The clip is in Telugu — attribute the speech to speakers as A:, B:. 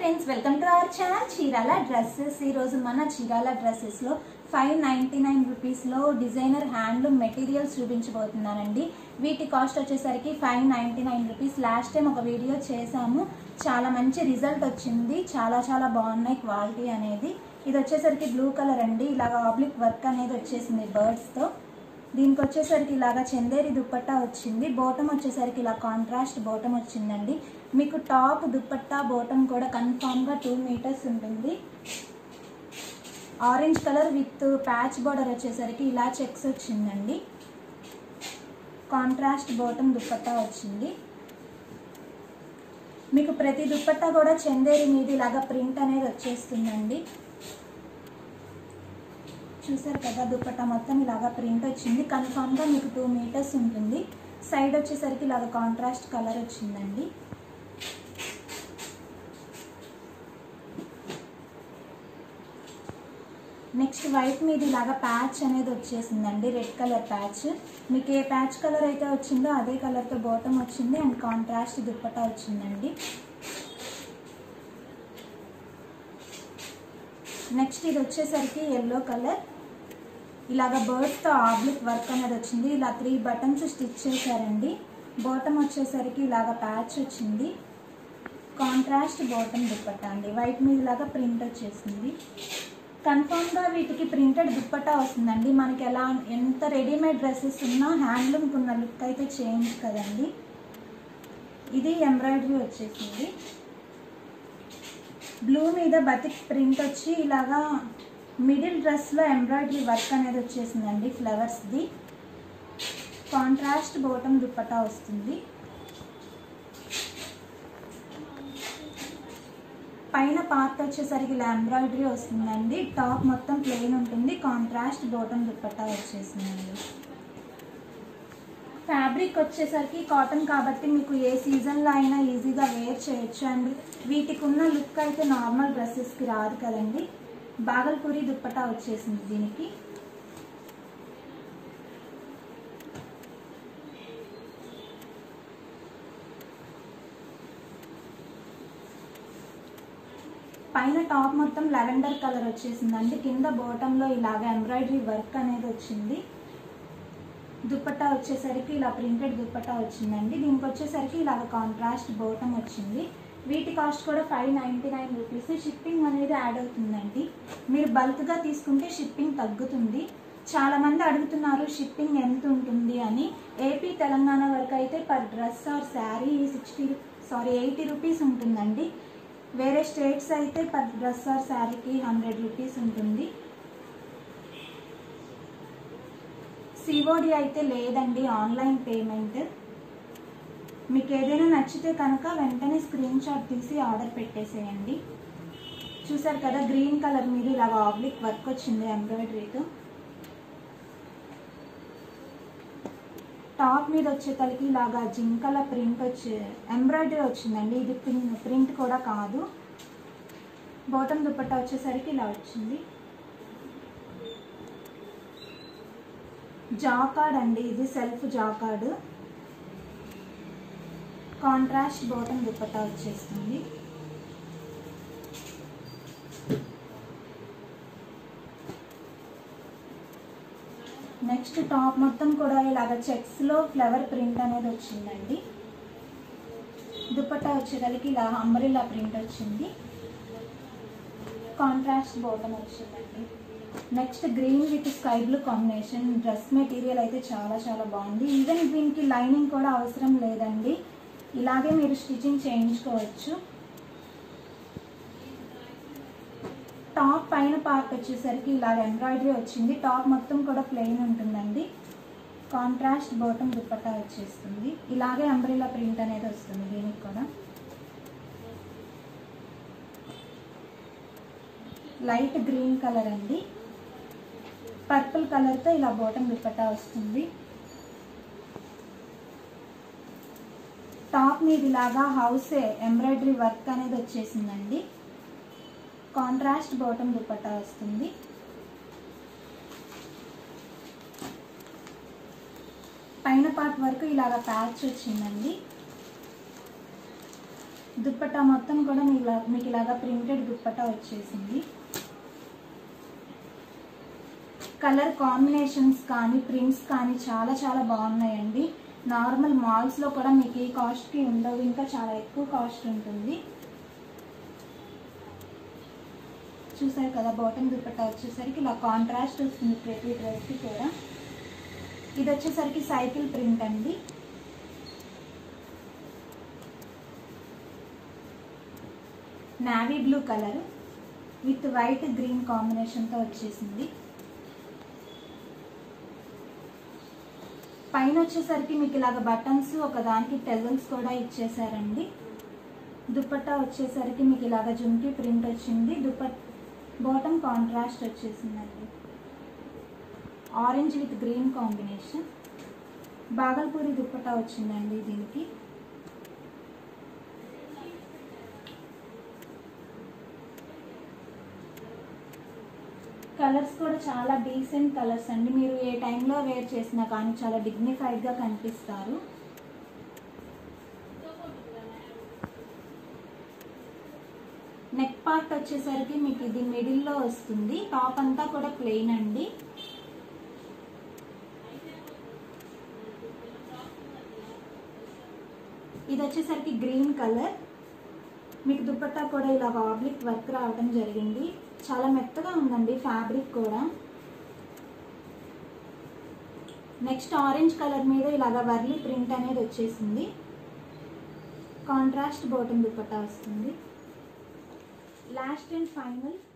A: friends welcome to our channel Chirala dresses ఈరోజు మన చీరాల డ్రెస్సెస్లో ఫైవ్ నైంటీ నైన్ రూపీస్లో డిజైనర్ హ్యాండ్లూమ్ మెటీరియల్స్ చూపించబోతున్నానండి వీటి కాస్ట్ వచ్చేసరికి five ninety nine rupees last time ఒక వీడియో చేశాము చాలా మంచి రిజల్ట్ వచ్చింది చాలా చాలా బాగున్నాయి క్వాలిటీ అనేది ఇది వచ్చేసరికి బ్లూ కలర్ అండి ఇలాగ ఆబ్లిక్ వర్క్ అనేది వచ్చేసింది బర్డ్స్తో దీనికి వచ్చేసరికి ఇలాగా చందేరి దుప్పట్టా వచ్చింది బోటం వచ్చేసరికి ఇలా కాంట్రాస్ట్ బోటం వచ్చిందండి మీకు టాప్ దుప్పట్టా బోటం కూడా కన్ఫామ్గా టూ మీటర్స్ ఉంటుంది orange colour with patch border వచ్చేసరికి ఇలా చెక్స్ వచ్చిందండి కాంట్రాస్ట్ బోటం దుప్పట్టా వచ్చింది మీకు ప్రతి దుప్పట్టా కూడా చందేరి మీద ఇలాగా ప్రింట్ అనేది వచ్చేస్తుందండి చూసారు కదా దుప్పట్టా మొత్తం ఇలాగా ప్రింట్ వచ్చింది కన్ఫామ్గా మీకు టూ మీటర్స్ ఉంటుంది సైడ్ వచ్చేసరికి ఇలాగ కాంట్రాస్ట్ కలర్ వచ్చిందండి నెక్స్ట్ వైట్ మీద ఇలాగా ప్యాచ్ అనేది వచ్చేసిందండి రెడ్ కలర్ ప్యాచ్ మీకు ఏ ప్యాచ్ కలర్ అయితే వచ్చిందో అదే కలర్తో బాటమ్ వచ్చింది అండ్ కాంట్రాస్ట్ దుప్పట్టా వచ్చిందండి నెక్స్ట్ ఇది వచ్చేసరికి ఎల్లో కలర్ ఇలాగ బర్డ్స్తో ఆబ్లిక్ వర్క్ అనేది వచ్చింది ఇలా త్రీ బటన్స్ స్టిచ్ చేశారండి బాటమ్ వచ్చేసరికి ఇలాగ ప్యాచ్ వచ్చింది కాంట్రాస్ట్ బాటమ్ దుప్పట్టా అండి వైట్ మీద ఇలాగా ప్రింట్ వచ్చేసింది కన్ఫామ్గా వీటికి ప్రింటెడ్ దుప్పట్టా వస్తుందండి మనకి ఎలా ఎంత రెడీమేడ్ డ్రెస్సెస్ ఉన్నా హ్యాండ్లూమ్కి ఉన్న లుక్ అయితే చేంజ్ కదండి ఇది ఎంబ్రాయిడరీ వచ్చేసింది బ్లూ మీద బతిక్ ప్రింట్ వచ్చి ఇలాగా మిడిల్ డ్రెస్లో ఎంబ్రాయిడరీ వర్క్ అనేది వచ్చేసిందండి ఫ్లవర్స్ది కాంట్రాస్ట్ బోటం దుప్పటా వస్తుంది పైన పార్ట్ వచ్చేసరికి ఇలా ఎంబ్రాయిడరీ వస్తుందండి టాప్ మొత్తం ప్లెయిన్ ఉంటుంది కాంట్రాస్ట్ బోటం దుప్పట్టా వచ్చేసిందండి ఫ్యాబ్రిక్ వచ్చేసరికి కాటన్ కాబట్టి మీకు ఏ సీజన్లో అయినా ఈజీగా వేర్ చేయొచ్చు అండ్ వీటికి ఉన్న లుక్ అయితే నార్మల్ డ్రెస్సెస్కి రాదు కదండి బాగల్పూరి దుప్పటా వచ్చేసింది దీనికి పైన టాప్ మొత్తం లెవెండర్ కలర్ వచ్చేసిందండి కింద బాటంలో ఇలాగ ఎంబ్రాయిడరీ వర్క్ అనేది వచ్చింది దుప్పట్టా వచ్చేసరికి ఇలా ప్రింటెడ్ దుప్పట్టా వచ్చిందండి దీనికి వచ్చేసరికి ఇలాగ కాంట్రాస్ట్ బోటం వచ్చింది వీటి కాస్ట్ కూడా five ninety nine rupees shipping అనేది యాడ్ అవుతుందండి మీరు బల్క్గా తీసుకుంటే షిప్పింగ్ తగ్గుతుంది చాలామంది అడుగుతున్నారు షిప్పింగ్ ఎంత ఉంటుంది అని ఏపీ తెలంగాణ వరకు అయితే per dress or sari sixty sorry eighty rupees ఉంటుందండి వేరే స్టేట్స్ అయితే పర్ డ్రెస్ ఆర్ శారీకి హండ్రెడ్ రూపీస్ ఉంటుంది సిఓడి అయితే లేదండి ఆన్లైన్ పేమెంట్ మీకు ఏదైనా నచ్చితే కనుక వెంటనే స్క్రీన్ షాట్ తీసి ఆర్డర్ పెట్టేసేయండి చూసారు కదా గ్రీన్ కలర్ మీద ఇలాగ ఆబ్లిక్ వర్క్ వచ్చింది ఎంబ్రాయిడరీతో టాప్ మీద వచ్చేతలకి ఇలాగా జింకల ప్రింట్ వచ్చే ఎంబ్రాయిడరీ వచ్చిందండి ఇది ప్రింట్ కూడా కాదు బాటమ్ దుప్పట్టా వచ్చేసరికి ఇలా వచ్చింది జాకార్డ్ అండి ఇది self jacquard contrast bottom dupatta వచ్చేస్తుంది నెక్స్ట్ టాప్ మొత్తం కూడా ఇలాగ చెక్స్లో ఫ్లవర్ ప్రింట్ అనేది వచ్చిందండి దుప్పట్టా వచ్చేసరికి ఇలా అంబరిలా ప్రింట్ వచ్చింది కాంట్రాస్ట్ బాటమ్ వచ్చిందండి next green with sky blue combination dress material అయితే చాలా చాలా బాగుంది ఈవెన్ దీనికి లైనింగ్ కూడా అవసరం లేదండి ఇలాగే మీరు స్టిచ్చింగ్ చేయించుకోవచ్చు టాప్ పైన పార్ట్ వచ్చేసరికి ఇలా ఎంబ్రాయిడరీ వచ్చింది టాప్ మొత్తం కూడా ప్లెయిన్ ఉంటుందండి కాంట్రాస్ట్ బాటమ్ దుప్పట్టా వచ్చేస్తుంది ఇలాగే అంబ్రిలా ప్రింట్ అనేది వస్తుంది దీనికి కూడా లైట్ గ్రీన్ కలర్ అండి పర్పుల్ కలర్తో ఇలా బాటమ్ దుప్పట్టా వస్తుంది టాప్ మీద ఇలాగా హౌస్ ఎంబ్రాయిడరీ వర్క్ అనేది వచ్చేసిందండి కాంట్రాస్ట్ బాటమ్ దుప్పట్టా వస్తుంది పైన పార్ట్ వరకు ఇలాగ ప్యాచ్ వచ్చిందండి దుప్పట్టా మొత్తం కూడా మీకు ఇలా మీకు ఇలా ఇలాగా ప్రింటెడ్ దుప్పటా వచ్చేసింది కలర్ కాంబినేషన్స్ కానీ ప్రింట్స్ కానీ చాలా చాలా బాగున్నాయండి నార్మల్ మాల్స్లో కూడా మీకు ఈ కాస్ట్కి ఉండవు ఇంకా చాలా ఎక్కువ కాస్ట్ ఉంటుంది చూసారు కదా బాటమ్ దుపట్టా వచ్చేసరికి ఇలా కాంట్రాస్ట్ వస్తుంది ప్రతి డ్రెస్కి కూడా ఇది వచ్చేసరికి సైకిల్ ప్రింట్ అండి navy blue colour with white green కాంబినేషన్తో వచ్చేసింది పైన వచ్చేసరికి మీకు ఇలాగ బటన్స్ ఒక దానికి టెజల్స్ కూడా ఇచ్చేసారండి దుపట్టా వచ్చేసరికి మీకు ఇలాగ జుంకి ప్రింట్ వచ్చింది దుపట్ బాటమ్ కాంట్రాస్ట్ వచ్చేసిందండి orange with green combination Bhagalpuri dupatta వచ్చిందండి దీనికి కలర్స్ కూడా చాలా డీసెంట్ కలర్స్ అండి మీరు ఏ టైంలో వేర్ చేసినా కానీ చాలా డిగ్నిఫైడ్గా కనిపిస్తారు నెక్ పార్ట్ వచ్చేసరికి మీకు ఇది మిడిల్లో వస్తుంది టాప్ అంతా కూడా ప్లెయిన్ అండి ఇది వచ్చేసరికి గ్రీన్ కలర్ మీకు దుపట్టా కూడా ఇలా ఆబ్లిక్ వర్క్ రావడం జరిగింది చాలా మెత్తగా ఉందండి ఫ్యాబ్రిక్ కూడా నెక్స్ట్ ఆరెంజ్ కలర్ మీద ఇలాగ వర్లీ ప్రింట్ అనేది వచ్చేసింది కాంట్రాస్ట్ బాటమ్ దుపట్టా వస్తుంది లాస్ట్ అండ్ ఫైనల్